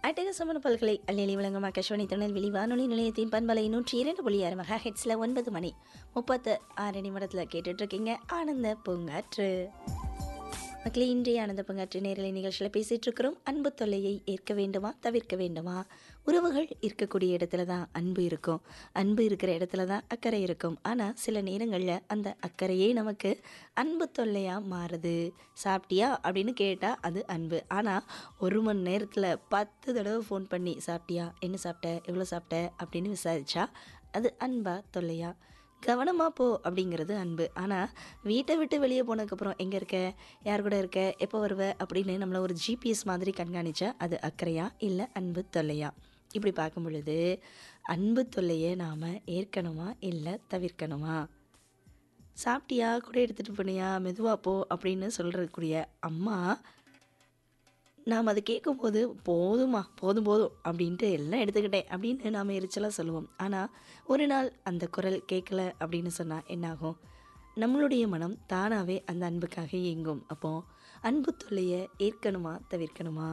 அட்டகசமன பல்கலை அள்ளி வழங்கும் ஆகாஷ்வாணி திருநெல்வேலி வானொலி நிலையத்தின் பண்பலை நூற்றி இரண்டு புள்ளி ஆறு மெகா ஹெட்ஸில் ஒன்பது மணி முப்பத்து ஆறு நிமிடத்தில் கேட்டுட்டு இருக்கீங்க ஆனந்த பூங்காற்று மக்களே இன்றைய ஆனந்த பூங்காற்று நேரலை நிகழ்ச்சியில் பேசிகிட்டு இருக்கிறோம் அன்பு தொல்லையை ஏற்க வேண்டுமா தவிர்க்க வேண்டுமா உறவுகள் இருக்கக்கூடிய இடத்துல தான் அன்பு இருக்கும் அன்பு இருக்கிற இடத்துல தான் அக்கறை இருக்கும் ஆனால் சில நேரங்களில் அந்த அக்கறையே நமக்கு அன்பு தொல்லையாக மாறுது சாப்பிட்டியா அப்படின்னு கேட்டால் அது அன்பு ஆனால் ஒரு மணி நேரத்தில் பத்து தடவை ஃபோன் பண்ணி சாப்பிட்டியா என்ன சாப்பிட்ட எவ்வளோ சாப்பிட்ட அப்படின்னு விசாரிச்சா அது அன்பா தொல்லையா கவனமாக போ அப்படிங்கிறது அன்பு ஆனால் வீட்டை விட்டு வெளியே போனதுக்கப்புறம் எங்கே இருக்க யார் கூட இருக்க எப்போ வருவ அப்படின்னு நம்மளை ஒரு ஜிபிஎஸ் மாதிரி கண்காணிச்சா அது அக்கறையா இல்லை அன்பு தொல்லையா இப்படி பார்க்கும் பொழுது அன்பு தொல்லையை நாம் ஏற்கணுமா இல்லை தவிர்க்கணுமா சாப்பிட்டியா கூட எடுத்துகிட்டு போனியா மெதுவாக போ அப்படின்னு சொல்கிறக்கூடிய அம்மா நாம் அதை கேட்கும்போது போதுமா போதும் போதும் அப்படின்ட்டு எல்லாம் எடுத்துக்கிட்டேன் அப்படின்னு நாம் எரிச்சலாக சொல்லுவோம் ஆனால் ஒரு நாள் அந்த குரல் கேட்கல அப்படின்னு சொன்னால் என்னாகும் நம்மளுடைய மனம் தானாகவே அந்த அன்புக்காக இயங்கும் அப்போ அன்பு தொல்லையை ஏற்கணுமா தவிர்க்கணுமா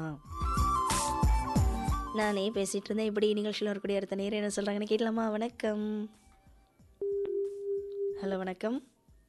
நானே பேசிகிட்டு இருந்தேன் இப்படி நிகழ்ச்சியில் வரக்கூடிய அடுத்த நேரம் என்ன சொல்கிறாங்கன்னு கேட்கலாமா வணக்கம் ஹலோ வணக்கம்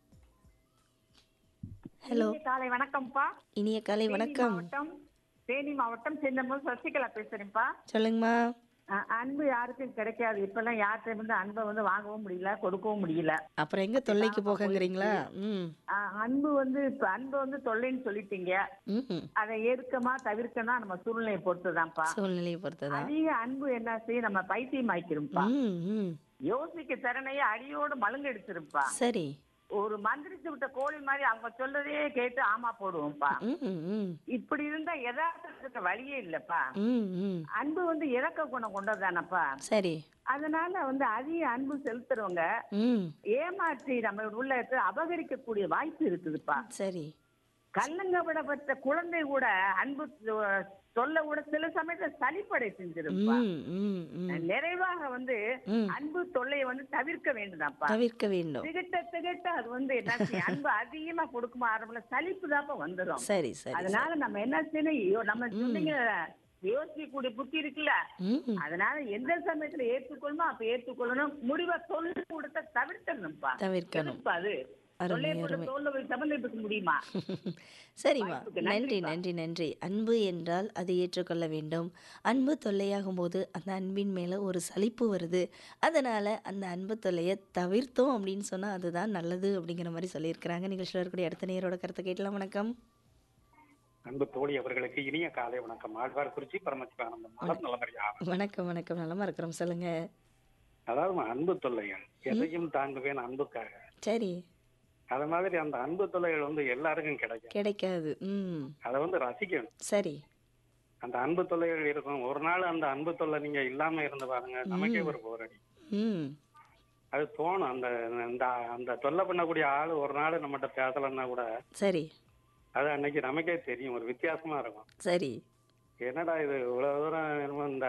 ஹலோ இனிய காலை வணக்கம்ப்பா இனிய காலை தேனி வணக்கம் மாவட்டம் தேனி மாவட்டம் சின்னமூர் சசிகலா பேசுறேன்ப்பா சொல்லுங்கம்மா அஹ், அன்பு யாருக்கும் கிடைக்காது இப்பெல்லாம் யார்கிட்ட வந்து அன்பை வந்து வாங்கவும் முடியல கொடுக்கவும் முடியல அப்புறம் எங்க தொல்லைக்கு போகங்கிறீங்களா ம் அஹ், அன்பு வந்து இப்ப அன்பு வந்து தொல்லைன்னு சொல்லிட்டீங்க ம் அதை ஏற்கமா தவிர்க்கனா நம்ம சூழ்நிலையை பொறுத்துதான்ப்பா சூழ்நிலையை பொறுத்ததா அதிக அன்பு என்ன செய்யும் நம்ம பைத்தியம் ஆக்கிருப்பா ம் ம் யோசிக்க திறனையே அடியோடு மழுங்கடிச்சிருப்பா சரி ஒரு மந்திரிச்சு விட்ட கோழி மாதிரி அவங்க சொல்றதையே கேட்டு ஆமா போடுவோம்ப்பா ம் ம் ம் இப்படி இருந்தா யதார்த்தத்துக்கு வழியே இல்லப்பா ம் ம் அன்பு வந்து இறக்க குணம் கொண்டதானப்பா சரி அதனால வந்து அதிக அன்பு செலுத்துறவங்க ம் ஏமாற்றி நம்ம உள்ளத்தை அபகரிக்கக்கூடிய வாய்ப்பு இருக்குதுப்பா சரி கல்லங்கப்படப்பட்ட குழந்தை கூட அன்பு சொ- சொல்ல கூட சில சமயத்துல சலிப்படை செஞ்சிருப்பா ம் ம் ம் நிறைவாக வந்து ம் அன்பு தொல்லையை வந்து தவிர்க்க வேண்டுதாப்பா தவிர்க்க வேண்டும் திகட்ட திகட்ட அது வந்து என்ன செய்யும்? அன்பு அதிகமா கொடுக்குமா ஆரம்பில சலிப்பு தாப்பா வந்துடும் சரி சரி அதனால நம்ம என்ன செய்யணும் ஐயோ, நம்ம சொன்னீங்க யோசிக்கக்கூடிய புத்தி இருக்குல்ல ம் ம் அதனால எந்த சமயத்துல ஏற்றுக்கொள்ளணுமோ அப்ப ஏற்றுக்கொள்ளணும் முடிவை சொல்ல கொடுத்த தவிர்த்தணும்ப்பா தவிர்க்கணும் எதுக்குப்பா அது அருமை, தொல்லையை போட்டு அருமை. தோல்ல போய் சமந்துட்டு முடியுமா சரிம்மா வாய்ப்புக்கு நன்றி நன்றிப்பா. நன்றி நன்றி அன்பு என்றால் அதை ஏற்றுக்கொள்ள வேண்டும் அன்பு தொல்லையாகும் போது அந்த அன்பின் மேலே ஒரு சலிப்பு வருது அதனால் அந்த அன்பு தொல்லையை தவிர்த்தோம் அப்படின்னு சொன்னால் அதுதான் நல்லது அப்படிங்கிற மாதிரி சொல்லியிருக்கிறாங்க நிகழ்ச்சியில் இருக்கக்கூடிய அடுத்த நேரோட கருத்தை கேட்கலாம் வணக்கம் அன்பு தோழி அவர்களுக்கு இனிய காலை வணக்கம் ஆழ்வார் குறிச்சி பரமசிவானந்தம் மலர் நலமறியா வணக்கம் வணக்கம் நலமா இருக்கிறோம் சொல்லுங்க அதாவது அன்பு தொல்லைகள் எதையும் தாங்குவேன் அன்புக்காக சரி அது மாதிரி அந்த அன்பு தொல்லைகள் வந்து எல்லாருக்கும் கிடைக்கும் கிடைக்காது ம் அதை வந்து ரசிக்கணும் சரி அந்த அன்பு தொல்லைகள் இருக்கும் ஒரு நாள் அந்த அன்பு தொல்லை நீங்க இல்லாம இருந்து பாருங்க நமக்கே ஒரு போரடி ம் அது தோணும் அந்த அந்த அந்த தொல்லை பண்ணக்கூடிய ஆள் ஒரு நாள் நம்மகிட்ட பேசலன்னா கூட சரி அது அன்னைக்கு நமக்கே தெரியும் ஒரு வித்தியாசமா இருக்கும் சரி என்னடா இது இவ்வளவு தூரம் என்னமோ இந்த